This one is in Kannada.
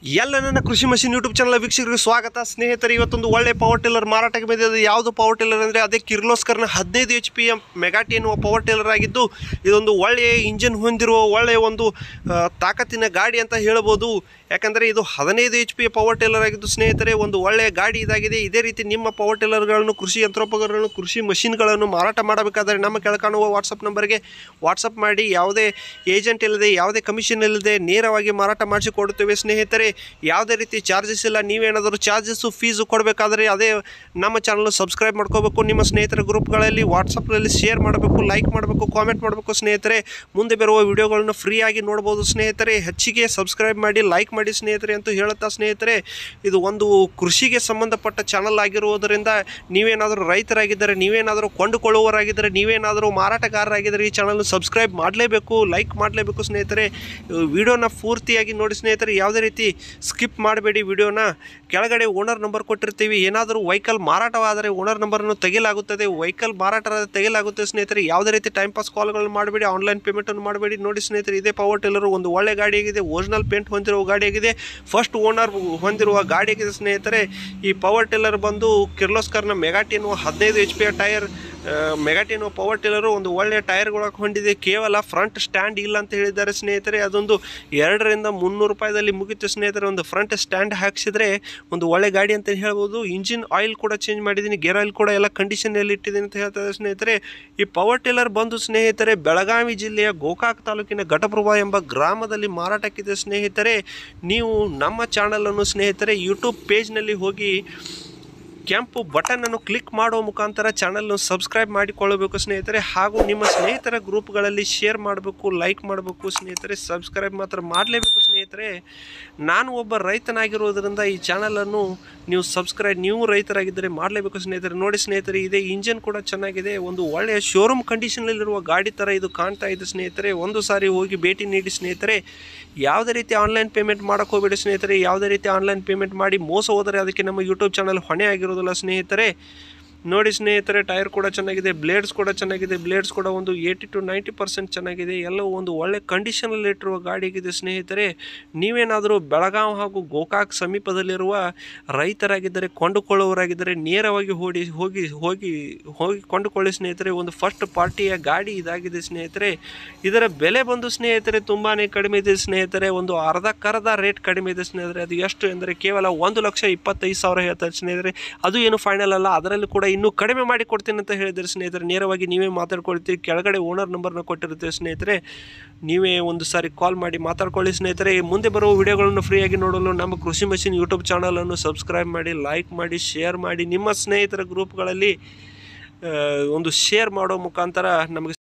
ಎಲ್ಲ ನನ್ನ ಕೃಷಿ ಮಷಿನ್ ಯೂಟ್ಯೂಬ್ ಚಾನಲ್ ವೀಕ್ಷಕರಿಗೆ ಸ್ವಾಗತ ಸ್ನೇಹಿತರೆ ಇವತ್ತೊಂದು ಒಳ್ಳೆ ಪವರ್ ಟಿಲ್ಲರ್ ಮಾರಾಟಕ್ಕೆ ಬಂದಿದೆ ಯಾವುದು ಪವರ್ ಟಿಲ್ಲರ್ ಅಂದರೆ ಅದೇ ಕಿರ್ಲೋಸ್ಕರ್ನ ಹದಿನೈದು ಎಚ್ ಪಿ ಎಂ ಮೆಗಾಟಿ ಎನ್ನುವ ಪವರ್ ಟಿಲ್ಲರ್ ಆಗಿದ್ದು ಇದೊಂದು ಒಳ್ಳೆಯ ಇಂಜಿನ್ ಹೊಂದಿರುವ ಒಳ್ಳೆಯ ಒಂದು ಆ, ತಾಕತ್ತಿನ ಗಾಡಿ ಅಂತ ಹೇಳ್ಬೋದು ಯಾಕಂದರೆ ಇದು ಹದಿನೈದು ಎಚ್ ಪಿ ಪವರ್ ಟಿಲ್ಲರ್ ಆಗಿದ್ದು ಸ್ನೇಹಿತರೆ ಒಂದು ಒಳ್ಳೆಯ ಗಾಡಿ ಇದಾಗಿದೆ ಇದೇ ರೀತಿ ನಿಮ್ಮ ಪವರ್ ಟಿಲ್ಲರ್ಗಳನ್ನು ಕೃಷಿ ಯಂತ್ರೋಪಕರಣಗಳನ್ನು ಕೃಷಿ ಮಷಿನ್ಗಳನ್ನು ಮಾರಾಟ ಮಾಡಬೇಕಾದರೆ ನಮ್ಮ ಕೆಳಕಾಣುವ ವಾಟ್ಸಪ್ ನಂಬರ್ಗೆ ವಾಟ್ಸಪ್ ಮಾಡಿ ಯಾವುದೇ ಏಜೆಂಟ್ ಇಲ್ಲದೆ ಯಾವುದೇ ಕಮಿಷನ್ ಇಲ್ಲದೆ ನೇರವಾಗಿ ಮಾರಾಟ ಮಾಡಿಸಿ ಕೊಡುತ್ತೇವೆ ಸ್ನೇಹಿತರೆ ಯಾವುದೇ ರೀತಿ ಚಾರ್ಜಸ್ ಇಲ್ಲ ನೀವೇನಾದರೂ ಚಾರ್ಜಸ್ಸು ಫೀಸು ಕೊಡಬೇಕಾದ್ರೆ ಅದೇ ನಮ್ಮ ಚಾನಲ್ ಸಬ್ಸ್ಕ್ರೈಬ್ ಮಾಡ್ಕೋಬೇಕು ನಿಮ್ಮ ಸ್ನೇಹಿತರ ಗ್ರೂಪ್ಗಳಲ್ಲಿ ವಾಟ್ಸಪ್ನಲ್ಲಿ ಶೇರ್ ಮಾಡಬೇಕು ಲೈಕ್ ಮಾಡಬೇಕು ಕಾಮೆಂಟ್ ಮಾಡಬೇಕು ಸ್ನೇಹಿತರೆ ಮುಂದೆ ಬರುವ ವಿಡಿಯೋಗಳನ್ನು ಫ್ರೀಯಾಗಿ ನೋಡ್ಬೋದು ಸ್ನೇಹಿತರೆ ಹೆಚ್ಚಿಗೆ ಸಬ್ಸ್ಕ್ರೈಬ್ ಮಾಡಿ ಲೈಕ್ ಮಾಡಿ ಸ್ನೇಹಿತರೆ ಅಂತ ಹೇಳುತ್ತಾ ಸ್ನೇಹಿತರೆ ಇದು ಒಂದು ಕೃಷಿಗೆ ಸಂಬಂಧಪಟ್ಟ ಚಾನಲ್ ಆಗಿರುವುದರಿಂದ ನೀವೇನಾದರೂ ರೈತರಾಗಿದ್ದರೆ ನೀವೇನಾದರೂ ಕೊಂಡುಕೊಳ್ಳುವವರಾಗಿದ್ದರೆ ನೀವೇನಾದರೂ ಮಾರಾಟಗಾರರಾಗಿದ್ದರೆ ಈ ಚಾನಲ್ ಸಬ್ಸ್ಕ್ರೈಬ್ ಮಾಡಲೇಬೇಕು ಲೈಕ್ ಮಾಡಲೇಬೇಕು ಸ್ನೇಹಿತರೆ ವಿಡಿಯೋನ ಪೂರ್ತಿಯಾಗಿ ನೋಡಿ ಸ್ನೇಹಿತರೆ ಯಾವುದೇ ರೀತಿ ಸ್ಕಿಪ್ ಮಾಡಬೇಡಿ ವಿಡಿಯೋನ ಕೆಳಗಡೆ ಓನರ್ ನಂಬರ್ ಕೊಟ್ಟಿರ್ತೀವಿ ಏನಾದರೂ ವೆಹಿಕಲ್ ಮಾರಾಟವಾದರೆ ಓನರ್ ನಂಬರನ್ನು ತೆಗೆಯಲಾಗುತ್ತದೆ ವೆಹಿಕಲ್ ಮಾರಾಟ ತೆಗೆಯಲಾಗುತ್ತೆ ಸ್ನೇಹಿತರೆ ಯಾವುದೇ ರೀತಿ ಟೈಮ್ ಪಾಸ್ ಕಾಲ್ಗಳನ್ನು ಮಾಡಬೇಡಿ ಆನ್ಲೈನ್ ಪೇಮೆಂಟನ್ನು ಮಾಡಬೇಡಿ ನೋಡಿ ಸ್ನೇಹಿತರೆ ಇದೇ ಪವರ್ ಟಿಲ್ಲರು ಒಂದು ಒಳ್ಳೆ ಗಾಡಿಯಾಗಿದೆ ಒರಿಜಿನಲ್ ಪೇಂಟ್ ಹೊಂದಿರುವ ಗಾಡಿಯಾಗಿದೆ ಫಸ್ಟ್ ಓನರ್ ಹೊಂದಿರುವ ಗಾಡಿಯಾಗಿದೆ ಸ್ನೇಹಿತರೆ ಈ ಪವರ್ ಟಿಲ್ಲರ್ ಬಂದು ಕಿರ್ಲೋಸ್ಕರ್ನ ಮೆಗಾಟಿ ಎನ್ನುವ ಹದಿನೈದು ಎಚ್ ಪಿ ಟೈರ್ ಮೆಗಾಟಿ ಎನ್ನುವ ಪವರ್ ಟಿಲ್ಲರು ಒಂದು ಒಳ್ಳೆಯ ಟೈರ್ಗಳ ಹೊಂದಿದೆ ಕೇವಲ ಫ್ರಂಟ್ ಸ್ಟ್ಯಾಂಡ್ ಇಲ್ಲ ಅಂತ ಹೇಳಿದ್ದಾರೆ ಸ್ನೇಹಿತರೆ ಅದೊಂದು ಎರಡರಿಂದ ಮುನ್ನೂರು ರೂಪಾಯಿದಲ್ಲಿ ಮುಗಿತು ಸ್ನೇಹಿತರೆ ಒಂದು ಫ್ರಂಟ್ ಸ್ಟ್ಯಾಂಡ್ ಹಾಕ್ಸಿದ್ರೆ ಒಂದು ಒಳ್ಳೆ ಗಾಡಿ ಅಂತ ಹೇಳ್ಬೋದು ಇಂಜಿನ್ ಆಯಿಲ್ ಕೂಡ ಚೇಂಜ್ ಮಾಡಿದ್ದೀನಿ ಗೇರ್ ಆಯಿಲ್ ಕೂಡ ಎಲ್ಲ ಕಂಡೀಷನಲ್ಲಿ ಇಟ್ಟಿದ್ದೀನಿ ಅಂತ ಹೇಳ್ತಾರೆ ಸ್ನೇಹಿತರೆ ಈ ಪವರ್ ಟಿಲ್ಲರ್ ಬಂದು ಸ್ನೇಹಿತರೆ ಬೆಳಗಾವಿ ಜಿಲ್ಲೆಯ ಗೋಕಾಕ್ ತಾಲೂಕಿನ ಘಟಪ್ರಭಾ ಎಂಬ ಗ್ರಾಮದಲ್ಲಿ ಮಾರಾಟಕ್ಕಿದೆ ಸ್ನೇಹಿತರೆ ನೀವು ನಮ್ಮ ಚಾನಲನ್ನು ಸ್ನೇಹಿತರೆ ಯೂಟ್ಯೂಬ್ ಪೇಜ್ನಲ್ಲಿ ಹೋಗಿ ಕೆಂಪು ಬಟನನ್ನು ಕ್ಲಿಕ್ ಮಾಡುವ ಮುಖಾಂತರ ಚಾನಲ್ನ ಸಬ್ಸ್ಕ್ರೈಬ್ ಮಾಡಿಕೊಳ್ಳಬೇಕು ಸ್ನೇಹಿತರೆ ಹಾಗೂ ನಿಮ್ಮ ಸ್ನೇಹಿತರ ಗ್ರೂಪ್ಗಳಲ್ಲಿ ಶೇರ್ ಮಾಡಬೇಕು ಲೈಕ್ ಮಾಡಬೇಕು ಸ್ನೇಹಿತರೆ ಸಬ್ಸ್ಕ್ರೈಬ್ ಮಾತ್ರ ಮಾಡಲೇಬೇಕು ಸ್ನೇಹಿತರೆ ನಾನು ಒಬ್ಬ ರೈತನಾಗಿರೋದ್ರಿಂದ ಈ ಚಾನಲನ್ನು ನೀವು ಸಬ್ಸ್ಕ್ರೈಬ್ ನೀವು ರೈತರಾಗಿದ್ದರೆ ಮಾಡಲೇಬೇಕು ಸ್ನೇಹಿತರೆ ನೋಡಿ ಸ್ನೇಹಿತರೆ ಇದೆ ಇಂಜನ್ ಕೂಡ ಚೆನ್ನಾಗಿದೆ ಒಂದು ಒಳ್ಳೆಯ ಶೋರೂಮ್ ಕಂಡೀಷನಲ್ಲಿರುವ ಗಾಡಿ ಥರ ಇದು ಕಾಣ್ತಾ ಇದೆ ಸ್ನೇಹಿತರೆ ಒಂದು ಸಾರಿ ಹೋಗಿ ಭೇಟಿ ನೀಡಿ ಸ್ನೇಹಿತರೆ ಯಾವುದೇ ರೀತಿ ಆನ್ಲೈನ್ ಪೇಮೆಂಟ್ ಮಾಡೋಕ್ಕೆ ಹೋಗಬೇಡಿ ಸ್ನೇಹಿತರೆ ಯಾವುದೇ ರೀತಿ ಆನ್ಲೈನ್ ಪೇಮೆಂಟ್ ಮಾಡಿ ಮೋಸ ಹೋದರೆ ಅದಕ್ಕೆ ನಮ್ಮ ಯೂಟ್ಯೂಬ್ ಚಾನಲ್ ಹೊಣೆ ಆಗಿರೋದಿಲ್ಲ ಸ್ನೇಹಿತರೆ ನೋಡಿ ಸ್ನೇಹಿತರೆ ಟೈರ್ ಕೂಡ ಚೆನ್ನಾಗಿದೆ ಬ್ಲೇಡ್ಸ್ ಕೂಡ ಚೆನ್ನಾಗಿದೆ ಬ್ಲೇಡ್ಸ್ ಕೂಡ ಒಂದು ಏಯ್ಟಿ ಟು ನೈಂಟಿ ಪರ್ಸೆಂಟ್ ಚೆನ್ನಾಗಿದೆ ಎಲ್ಲವೂ ಒಂದು ಒಳ್ಳೆ ಕಂಡೀಷನಲ್ಲಿ ಇಟ್ಟಿರುವ ಗಾಡಿಗಿದೆ ಸ್ನೇಹಿತರೆ ನೀವೇನಾದರೂ ಬೆಳಗಾವಿ ಹಾಗೂ ಗೋಕಾಕ್ ಸಮೀಪದಲ್ಲಿರುವ ರೈತರಾಗಿದ್ದರೆ ಕೊಂಡುಕೊಳ್ಳುವವರಾಗಿದ್ದರೆ ನೇರವಾಗಿ ಹೋಗಿ ಹೋಗಿ ಹೋಗಿ ಹೋಗಿ ಕೊಂಡುಕೊಳ್ಳಿ ಸ್ನೇಹಿತರೆ ಒಂದು ಫಸ್ಟ್ ಪಾರ್ಟಿಯ ಗಾಡಿ ಇದಾಗಿದೆ ಸ್ನೇಹಿತರೆ ಇದರ ಬೆಲೆ ಬಂದು ಸ್ನೇಹಿತರೆ ತುಂಬಾ ಕಡಿಮೆ ಇದೆ ಸ್ನೇಹಿತರೆ ಒಂದು ಅರ್ಧಕ್ಕರ್ಧ ರೇಟ್ ಕಡಿಮೆ ಇದೆ ಸ್ನೇಹಿತರೆ ಅದು ಎಷ್ಟು ಎಂದರೆ ಕೇವಲ ಒಂದು ಲಕ್ಷ ಇಪ್ಪತ್ತೈದು ಸಾವಿರ ಹೇಳ್ತಾರೆ ಸ್ನೇಹಿತರೆ ಅದು ಏನು ಫೈನಲ್ ಅಲ್ಲ ಅದರಲ್ಲಿ ಕೂಡ ಇನ್ನೂ ಕಡಿಮೆ ಮಾಡಿ ಕೊಡ್ತೀನಿ ಅಂತ ಹೇಳಿದರೆ ಸ್ನೇಹಿತರೆ ನೇರವಾಗಿ ನೀವೇ ಮಾತಾಡ್ಕೊಳ್ತೀರಿ ಕೆಳಗಡೆ ಓನರ್ ನಂಬರ್ನ ಕೊಟ್ಟಿರ್ತೀವಿ ಸ್ನೇಹಿತರೆ ನೀವೇ ಒಂದು ಸಾರಿ ಕಾಲ್ ಮಾಡಿ ಮಾತಾಡ್ಕೊಳ್ಳಿ ಸ್ನೇಹಿತರೆ ಮುಂದೆ ಬರುವ ವಿಡಿಯೋಗಳನ್ನು ಫ್ರೀಯಾಗಿ ನೋಡಲು ನಮ್ಮ ಕೃಷಿ ಮಷಿನ್ ಯೂಟ್ಯೂಬ್ ಚಾನಲನ್ನು ಸಬ್ಸ್ಕ್ರೈಬ್ ಮಾಡಿ ಲೈಕ್ ಮಾಡಿ ಶೇರ್ ಮಾಡಿ ನಿಮ್ಮ ಸ್ನೇಹಿತರ ಗ್ರೂಪ್ಗಳಲ್ಲಿ ಆ, ಒಂದು ಶೇರ್ ಮಾಡೋ ಮುಖಾಂತರ ನಮಗೆ